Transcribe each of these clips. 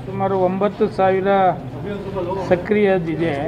ಸುಮಾರು ಒಂಬತ್ತು ಸಾವಿರ ಸಕ್ರಿಯದಿದೆ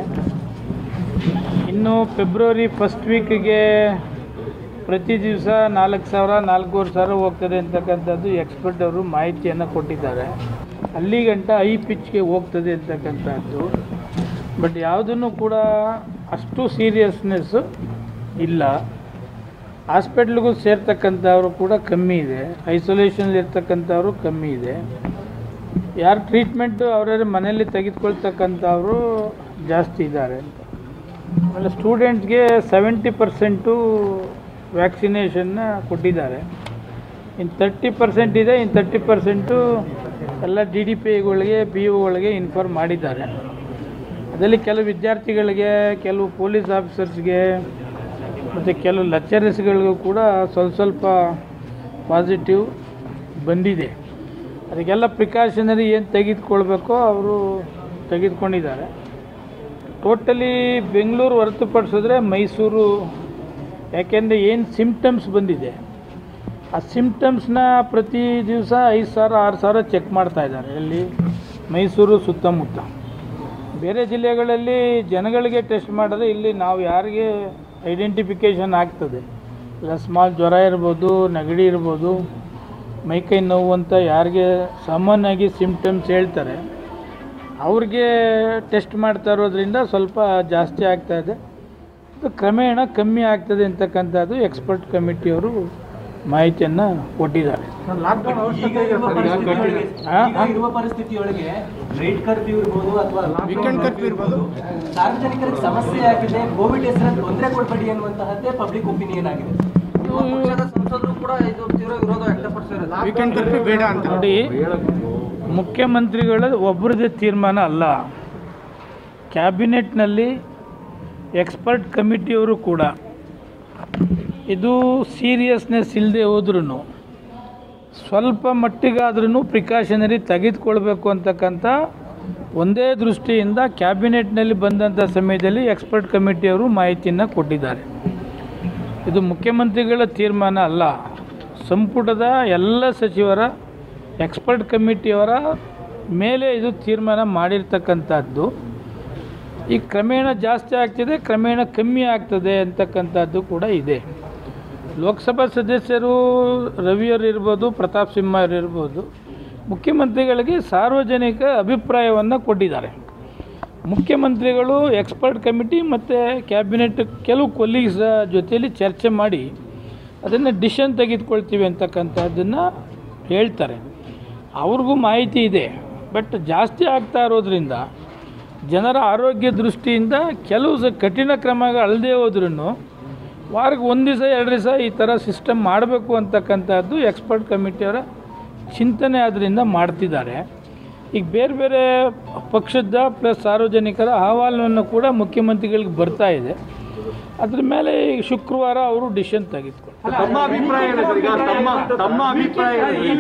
ಇನ್ನು ಫೆಬ್ರವರಿ ಫಸ್ಟ್ ವೀಕಿಗೆ ಪ್ರತಿ ದಿವಸ ನಾಲ್ಕು ಸಾವಿರ ನಾಲ್ಕೂವರೆ ಸಾವಿರ ಹೋಗ್ತದೆ ಅಂತಕ್ಕಂಥದ್ದು ಎಕ್ಸ್ಪರ್ಟ್ ಅವರು ಮಾಹಿತಿಯನ್ನು ಕೊಟ್ಟಿದ್ದಾರೆ ಅಲ್ಲಿ ಗಂಟ ಐ ಪಿಚ್ಗೆ ಹೋಗ್ತದೆ ಅಂತಕ್ಕಂಥದ್ದು ಬಟ್ ಯಾವುದನ್ನು ಕೂಡ ಅಷ್ಟು ಸೀರಿಯಸ್ನೆಸ್ಸು ಇಲ್ಲ ಹಾಸ್ಪಿಟ್ಲಿಗೂ ಸೇರ್ತಕ್ಕಂಥವ್ರು ಕೂಡ ಕಮ್ಮಿ ಇದೆ ಐಸೋಲೇಷನಲ್ಲಿ ಇರ್ತಕ್ಕಂಥವ್ರು ಕಮ್ಮಿ ಇದೆ ಯಾರು ಟ್ರೀಟ್ಮೆಂಟು ಅವರವರ ಮನೆಯಲ್ಲಿ ತೆಗೆದುಕೊಳ್ತಕ್ಕಂಥವ್ರು ಜಾಸ್ತಿ ಇದ್ದಾರೆ ಅಂತ ಆಮೇಲೆ ಸ್ಟೂಡೆಂಟ್ಸ್ಗೆ ಸೆವೆಂಟಿ ಪರ್ಸೆಂಟು ವ್ಯಾಕ್ಸಿನೇಷನ್ನ ಕೊಟ್ಟಿದ್ದಾರೆ ಇನ್ನು ತರ್ಟಿ ಪರ್ಸೆಂಟ್ ಇದೆ ಇನ್ನು ತರ್ಟಿ ಪರ್ಸೆಂಟು ಎಲ್ಲ ಡಿ ಡಿ ಪಿ ಐಗಳಿಗೆ ಪಿ ಒಗಳಿಗೆ ಇನ್ಫಾರ್ಮ್ ಮಾಡಿದ್ದಾರೆ ಅದರಲ್ಲಿ ಕೆಲವು ವಿದ್ಯಾರ್ಥಿಗಳಿಗೆ ಕೆಲವು ಪೊಲೀಸ್ ಆಫೀಸರ್ಸ್ಗೆ ಮತ್ತು ಕೆಲವು ಲೆಕ್ಚರರ್ಸ್ಗಳಿಗೂ ಕೂಡ ಸ್ವಲ್ಪ ಸ್ವಲ್ಪ ಪಾಸಿಟಿವ್ ಬಂದಿದೆ ಅದಕ್ಕೆಲ್ಲ ಪ್ರಿಕಾಷನರಿ ಏನು ತೆಗೆದುಕೊಳ್ಬೇಕೋ ಅವರು ತೆಗೆದುಕೊಂಡಿದ್ದಾರೆ ಟೋಟಲಿ ಬೆಂಗಳೂರು ಹೊರತುಪಡಿಸಿದ್ರೆ ಮೈಸೂರು ಯಾಕೆಂದರೆ ಏನು ಸಿಮ್ಟಮ್ಸ್ ಬಂದಿದೆ ಆ ಸಿಮ್ಟಮ್ಸ್ನ ಪ್ರತಿ ದಿವಸ ಐದು ಸಾವಿರ ಆರು ಸಾವಿರ ಚೆಕ್ ಮಾಡ್ತಾ ಇದ್ದಾರೆ ಎಲ್ಲಿ ಮೈಸೂರು ಸುತ್ತಮುತ್ತ ಬೇರೆ ಜಿಲ್ಲೆಗಳಲ್ಲಿ ಜನಗಳಿಗೆ ಟೆಸ್ಟ್ ಮಾಡಿದ್ರೆ ಇಲ್ಲಿ ನಾವು ಯಾರಿಗೆ ಐಡೆಂಟಿಫಿಕೇಷನ್ ಆಗ್ತದೆ ಇಲ್ಲ ಸ್ಮಾಲ್ ಜ್ವರ ಇರ್ಬೋದು ನೆಗಡಿ ಇರ್ಬೋದು ಮೈಕೈ ನೋವು ಅಂತ ಯಾರಿಗೆ ಸಾಮಾನ್ಯವಾಗಿ ಸಿಮ್ಟಮ್ಸ್ ಹೇಳ್ತಾರೆ ಅವ್ರಿಗೆ ಟೆಸ್ಟ್ ಮಾಡ್ತಾ ಇರೋದ್ರಿಂದ ಸ್ವಲ್ಪ ಜಾಸ್ತಿ ಆಗ್ತಾ ಇದೆ ಅದು ಕ್ರಮೇಣ ಕಮ್ಮಿ ಆಗ್ತದೆ ಅಂತಕ್ಕಂಥದ್ದು ಎಕ್ಸ್ಪರ್ಟ್ ಕಮಿಟಿಯವರು ಮಾಹಿತಿಯನ್ನು ಕೊಟ್ಟಿದ್ದಾರೆ ಈಗ ಇರುವ ಪರಿಸ್ಥಿತಿಯೊಳಗೆ ಹಾ? ಈಗ ಇರುವ ಪರಿಸ್ಥಿತಿಯೊಳಗೆ ನೈಟ್ ಕರ್ಫ್ಯೂ ಇರ್ಬೋದು ಅಥವಾ ವೀಕೆಂಡ್ ಕರ್ಫ್ಯೂ ಇರ್ಬೋದು ಸಾರ್ವಜನಿಕರಿಗೆ ಸಮಸ್ಯೆ ಆಗಿದೆ ಕೋವಿಡ್ ಹೆಸರಲ್ಲಿ ತೊಂದರೆ ಕೊಡಬೇಡಿ ಅನ್ನುವಂತಹದ್ದೇ ಪಬ್ಲಿಕ್ ಒಪಿನಿಯನ್ ಆಗಿದೆ ಸಂಸದರು ಕೂಡ ಇದು ತೀವ್ರ ವಿರೋಧ ವ್ಯಕ್ತಪಡಿಸಿರೋದು ವೀಕೆಂಡ್ ಕರ್ಫ್ಯೂ ಬೇಡ ಅಂತ ನೋಡಿ ಮುಖ್ಯಮಂತ್ರಿಗಳ ಒಬ್ಬರದೇ ತೀರ್ಮಾನ ಅಲ್ಲ ಕ್ಯಾಬಿನೆಟ್ನಲ್ಲಿ ಎಕ್ಸ್ಪರ್ಟ್ ಕಮಿಟಿಯವರು ಕೂಡ ಇದು ಸೀರಿಯಸ್ನೆಸ್ ಇಲ್ಲದೆ ಹೋದ್ರೂ ಸ್ವಲ್ಪ ಮಟ್ಟಿಗಾದ್ರೂ ಪ್ರಿಕಾಷನರಿ ತೆಗೆದುಕೊಳ್ಬೇಕು ಅಂತಕ್ಕಂಥ ಒಂದೇ ದೃಷ್ಟಿಯಿಂದ ಕ್ಯಾಬಿನೆಟ್ನಲ್ಲಿ ಬಂದಂಥ ಸಮಯದಲ್ಲಿ ಎಕ್ಸ್ಪರ್ಟ್ ಕಮಿಟಿಯವರು ಮಾಹಿತಿಯನ್ನು ಕೊಟ್ಟಿದ್ದಾರೆ ಇದು ಮುಖ್ಯಮಂತ್ರಿಗಳ ತೀರ್ಮಾನ ಅಲ್ಲ ಸಂಪುಟದ ಎಲ್ಲ ಸಚಿವರ ಎಕ್ಸ್ಪರ್ಟ್ ಕಮಿಟಿಯವರ ಮೇಲೆ ಇದು ತೀರ್ಮಾನ ಮಾಡಿರ್ತಕ್ಕಂಥದ್ದು ಈ ಕ್ರಮೇಣ ಜಾಸ್ತಿ ಆಗ್ತಿದೆ ಕ್ರಮೇಣ ಕಮ್ಮಿ ಆಗ್ತದೆ ಅಂತಕ್ಕಂಥದ್ದು ಕೂಡ ಇದೆ ಲೋಕಸಭಾ ಸದಸ್ಯರು ರವಿಯವರು ಇರ್ಬೋದು ಪ್ರತಾಪ್ ಸಿಂಹ ಅವರು ಇರ್ಬೋದು ಮುಖ್ಯಮಂತ್ರಿಗಳಿಗೆ ಸಾರ್ವಜನಿಕ ಅಭಿಪ್ರಾಯವನ್ನು ಕೊಟ್ಟಿದ್ದಾರೆ ಮುಖ್ಯಮಂತ್ರಿಗಳು ಎಕ್ಸ್ಪರ್ಟ್ ಕಮಿಟಿ ಮತ್ತು ಕ್ಯಾಬಿನೆಟ್ ಕೆಲವು ಕೊಲೀಗ್ಸ್ ಜೊತೆಯಲ್ಲಿ ಚರ್ಚೆ ಮಾಡಿ ಅದನ್ನು ಡಿಶನ್ ತೆಗೆದುಕೊಳ್ತೀವಿ ಅಂತಕ್ಕಂಥದ್ದನ್ನು ಹೇಳ್ತಾರೆ ಅವ್ರಿಗೂ ಮಾಹಿತಿ ಇದೆ ಬಟ್ ಜಾಸ್ತಿ ಆಗ್ತಾ ಇರೋದ್ರಿಂದ ಜನರ ಆರೋಗ್ಯ ದೃಷ್ಟಿಯಿಂದ ಕೆಲವು ಸ ಕಠಿಣ ಕ್ರಮಗಳು ಅಲ್ಲದೆ ಹೋದ್ರೂ ವಾರಕ್ಕೆ ಒಂದು ದಿವಸ ಎರಡು ದಿವಸ ಈ ಥರ ಸಿಸ್ಟಮ್ ಮಾಡಬೇಕು ಅಂತಕ್ಕಂಥದ್ದು ಎಕ್ಸ್ಪರ್ಟ್ ಕಮಿಟಿಯವರ ಚಿಂತನೆ ಅದರಿಂದ ಮಾಡ್ತಿದ್ದಾರೆ ಈಗ ಬೇರೆ ಬೇರೆ ಪಕ್ಷದ ಪ್ಲಸ್ ಸಾರ್ವಜನಿಕರ ಅಹವಾಲನ್ನು ಕೂಡ ಮುಖ್ಯಮಂತ್ರಿಗಳಿಗೆ ಬರ್ತಾ ಇದೆ ಅದ್ರ ಮೇಲೆ ಈಗ ಶುಕ್ರವಾರ ಅವರು ಡಿಸಿಷನ್ ತೆಗೆದುಕೊಂಡು ತಮ್ಮ ಅಭಿಪ್ರಾಯ ಏನು ಸರ್ ಈಗ ತಮ್ಮ ತಮ್ಮ ಅಭಿಪ್ರಾಯ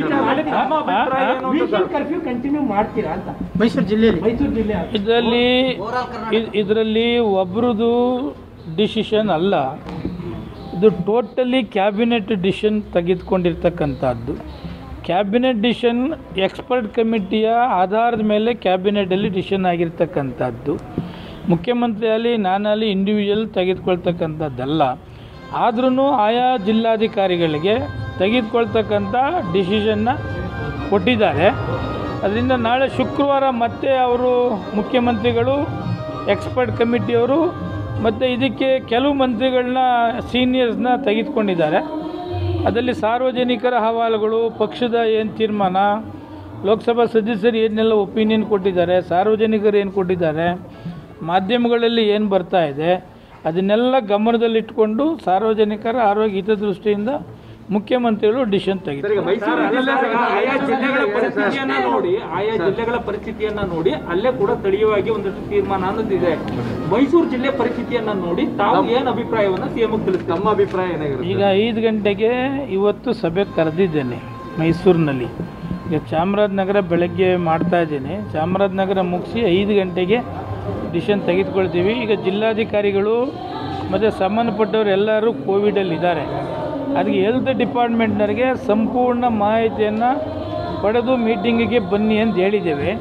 ಕರ್ಫ್ಯೂ ಕಂಟಿನ್ಯೂ ಮಾಡ್ತೀರಾ ಅಂತ ಮೈಸೂರು ಜಿಲ್ಲೆಯಲ್ಲಿ ಮೈಸೂರು ಜಿಲ್ಲೆ ಇದರಲ್ಲಿ ಇದರಲ್ಲಿ ಒಬ್ರದ್ದು ಡಿಸಿಷನ್ ಅಲ್ಲ ಇದು ಟೋಟಲಿ ಕ್ಯಾಬಿನೆಟ್ ಡಿಸಿಷನ್ ತೆಗೆದುಕೊಂಡಿರ್ತಕ್ಕಂಥದ್ದು ಕ್ಯಾಬಿನೆಟ್ ಡಿಸಿಷನ್ ಎಕ್ಸ್ಪರ್ಟ್ ಕಮಿಟಿಯ ಆಧಾರದ ಮೇಲೆ ಕ್ಯಾಬಿನೆಟಲ್ಲಿ ಡಿಸಿಷನ್ ಆಗಿರ್ತಕ್ಕಂಥದ್ದು ಮುಖ್ಯಮಂತ್ರಿಯಲ್ಲಿ ನಾನಲ್ಲಿ ಇಂಡಿವಿಜುವಲ್ ತೆಗೆದುಕೊಳ್ತಕ್ಕಂಥದ್ದಲ್ಲ ಆದ್ರೂ ಆಯಾ ಜಿಲ್ಲಾಧಿಕಾರಿಗಳಿಗೆ ತೆಗೆದುಕೊಳ್ತಕ್ಕಂಥ ಡಿಸಿಷನ್ನ ಕೊಟ್ಟಿದ್ದಾರೆ ಅದರಿಂದ ನಾಳೆ ಶುಕ್ರವಾರ ಮತ್ತೆ ಅವರು ಮುಖ್ಯಮಂತ್ರಿಗಳು ಎಕ್ಸ್ಪರ್ಟ್ ಕಮಿಟಿಯವರು ಮತ್ತು ಇದಕ್ಕೆ ಕೆಲವು ಮಂತ್ರಿಗಳನ್ನ ಸೀನಿಯರ್ಸ್ನ ತೆಗೆದುಕೊಂಡಿದ್ದಾರೆ ಅದರಲ್ಲಿ ಸಾರ್ವಜನಿಕರ ಅಹವಾಲುಗಳು ಪಕ್ಷದ ಏನು ತೀರ್ಮಾನ ಲೋಕಸಭಾ ಸದಸ್ಯರು ಏನೆಲ್ಲ ಒಪಿನಿಯನ್ ಕೊಟ್ಟಿದ್ದಾರೆ ಸಾರ್ವಜನಿಕರು ಏನು ಕೊಟ್ಟಿದ್ದಾರೆ ಮಾಧ್ಯಮಗಳಲ್ಲಿ ಏನು ಬರ್ತಾ ಇದೆ ಅದನ್ನೆಲ್ಲ ಗಮನದಲ್ಲಿಟ್ಕೊಂಡು ಸಾರ್ವಜನಿಕರ ಆರೋಗ್ಯ ಹಿತದೃಷ್ಟಿಯಿಂದ ಮುಖ್ಯಮಂತ್ರಿಗಳು ಡಿಸಿಷನ್ ತೆಗೆದು ಈಗ ಮೈಸೂರು ಜಿಲ್ಲೆ ಆಯಾ ಜಿಲ್ಲೆಗಳ ಪರಿಸ್ಥಿತಿಯನ್ನ ನೋಡಿ ಆಯಾ ಜಿಲ್ಲೆಗಳ ಪರಿಸ್ಥಿತಿಯನ್ನ ನೋಡಿ ಅಲ್ಲೇ ಕೂಡ ಸ್ಥಳೀಯವಾಗಿ ಒಂದಷ್ಟು ತೀರ್ಮಾನ ಅನ್ನೋದಿದೆ ಮೈಸೂರು ಜಿಲ್ಲೆ ಪರಿಸ್ಥಿತಿಯನ್ನ ನೋಡಿ ತಾವು ಏನ್ ಅಭಿಪ್ರಾಯವನ್ನ ಸಿಎಂ ತಿಳಿಸ್ತಾರೆ ತಮ್ಮ ಅಭಿಪ್ರಾಯ ಏನಾಗಿರುತ್ತೆ ಈಗ ಐದು ಗಂಟೆಗೆ ಇವತ್ತು ಸಭೆ ಕರೆದಿದ್ದೇನೆ ಮೈಸೂರಿನಲ್ಲಿ ಈಗ ಚಾಮರಾಜನಗರ ಬೆಳಗ್ಗೆ ಮಾಡ್ತಾ ಇದ್ದೇನೆ ಚಾಮರಾಜನಗರ ಮುಗಿಸಿ ಐದು ಗಂಟೆಗೆ ಡಿಸಿಷನ್ ತೆಗೆದುಕೊಳ್ತೀವಿ ಈಗ ಜಿಲ್ಲಾಧಿಕಾರಿಗಳು ಮತ್ತು ಸಂಬಂಧಪಟ್ಟವರು ಎಲ್ಲರೂ ಕೋವಿಡಲ್ಲಿದ್ದಾರೆ ಅದಕ್ಕೆ ಹೆಲ್ತ್ ಡಿಪಾರ್ಟ್ಮೆಂಟ್ನವರಿಗೆ ಸಂಪೂರ್ಣ ಮಾಹಿತಿಯನ್ನು ಪಡೆದು ಮೀಟಿಂಗಿಗೆ ಬನ್ನಿ ಅಂತ ಹೇಳಿದ್ದೇವೆ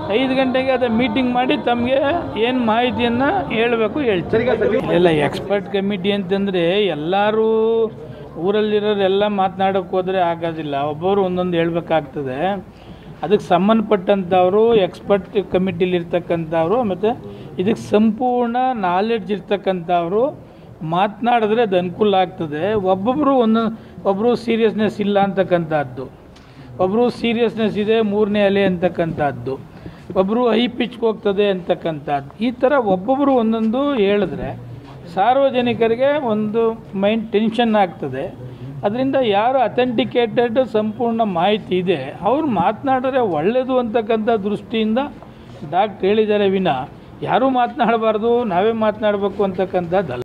ಐದು ಗಂಟೆಗೆ ಅದೇ ಮೀಟಿಂಗ್ ಮಾಡಿ ತಮಗೆ ಏನು ಮಾಹಿತಿಯನ್ನು ಹೇಳಬೇಕು ಹೇಳ್ತಾರೆ ಇಲ್ಲ ಎಕ್ಸ್ಪರ್ಟ್ ಕಮಿಟಿ ಅಂತಂದರೆ ಎಲ್ಲರೂ ಊರಲ್ಲಿರೋರೆಲ್ಲ ಮಾತನಾಡೋಕ್ಕೆ ಹೋದರೆ ಆಗೋದಿಲ್ಲ ಒಬ್ಬರು ಒಂದೊಂದು ಹೇಳ್ಬೇಕಾಗ್ತದೆ ಅದಕ್ಕೆ ಸಂಬಂಧಪಟ್ಟಂಥವರು ಎಕ್ಸ್ಪರ್ಟ್ ಕಮಿಟಿಲಿ ಇರ್ತಕ್ಕಂಥವ್ರು ಮತ್ತು ಇದಕ್ಕೆ ಸಂಪೂರ್ಣ ನಾಲೆಡ್ಜ್ ಇರ್ತಕ್ಕಂಥವ್ರು ಮಾತನಾಡಿದ್ರೆ ಅದು ಅನುಕೂಲ ಆಗ್ತದೆ ಒಬ್ಬೊಬ್ಬರು ಒಂದೊಂದು ಒಬ್ಬರು ಸೀರಿಯಸ್ನೆಸ್ ಇಲ್ಲ ಅಂತಕ್ಕಂಥದ್ದು ಒಬ್ಬರು ಸೀರಿಯಸ್ನೆಸ್ ಇದೆ ಮೂರನೇ ಅಲೆ ಅಂತಕ್ಕಂಥದ್ದು ಒಬ್ಬರು ಹೈ ಪಿಚ್ಗೆ ಹೋಗ್ತದೆ ಅಂತಕ್ಕಂಥದ್ದು ಈ ಥರ ಒಬ್ಬೊಬ್ಬರು ಒಂದೊಂದು ಹೇಳಿದ್ರೆ ಸಾರ್ವಜನಿಕರಿಗೆ ಒಂದು ಮೈಂಡ್ ಟೆನ್ಷನ್ ಆಗ್ತದೆ ಅದರಿಂದ ಯಾರು ಅಥೆಂಟಿಕೇಟೆಡ್ ಸಂಪೂರ್ಣ ಮಾಹಿತಿ ಇದೆ ಅವ್ರು ಮಾತನಾಡಿದ್ರೆ ಒಳ್ಳೆಯದು ಅಂತಕ್ಕಂಥ ದೃಷ್ಟಿಯಿಂದ ಡಾಕ್ಟ್ರ್ ಹೇಳಿದ್ದಾರೆ ವಿನ ಯಾರೂ ಮಾತನಾಡಬಾರ್ದು ನಾವೇ ಮಾತನಾಡಬೇಕು ಅಂತಕ್ಕಂಥದ್ದಲ್ಲ